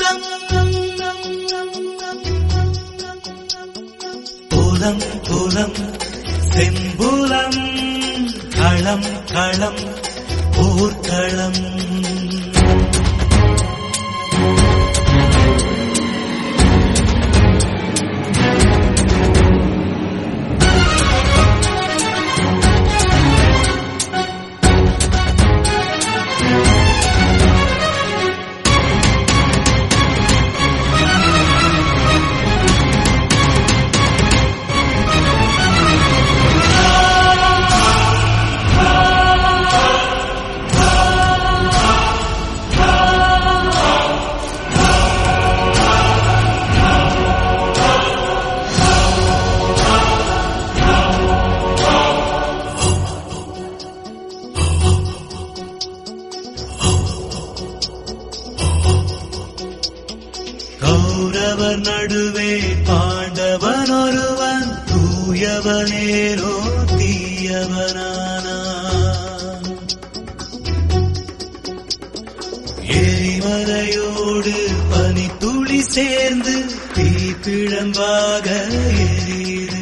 புலம் புலம் செம்புலம் களம் களம் போர்க்களம் கௌரவர் நடுவே பாண்டவன் ஒருவன் தூயவனேனோ தீயவனானா எரிமலையோடு பனித்துளி சேர்ந்து தீப்பிழம்பாக எரியுது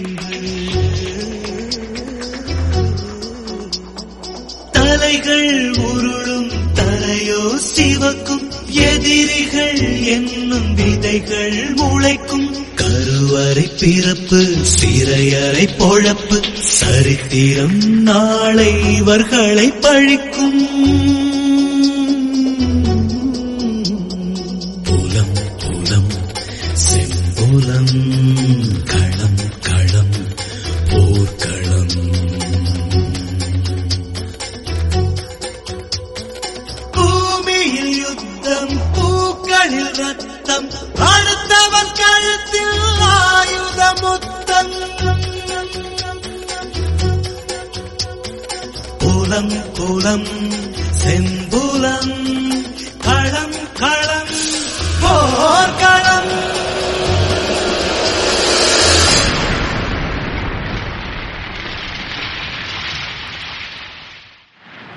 தலைகள் உருளும் தலையோ சிவக்கும் எதிரிகள் என்னும் விதைகள் முளைக்கும் கருவறை பிறப்பு சிறையறை பொழப்பு சரித்திரம் நாளை இவர்களை பழிக்கும் புலம் புலம் செம்புலம் களம் களம் போர்க்களம் பூமியில் யுத்தம் பூக்களில் ரத்தம் அடுத்தவன் கழுத்தில் ஆயுத முத்தம் புலம் புலம் செம்புலம் களம் களம்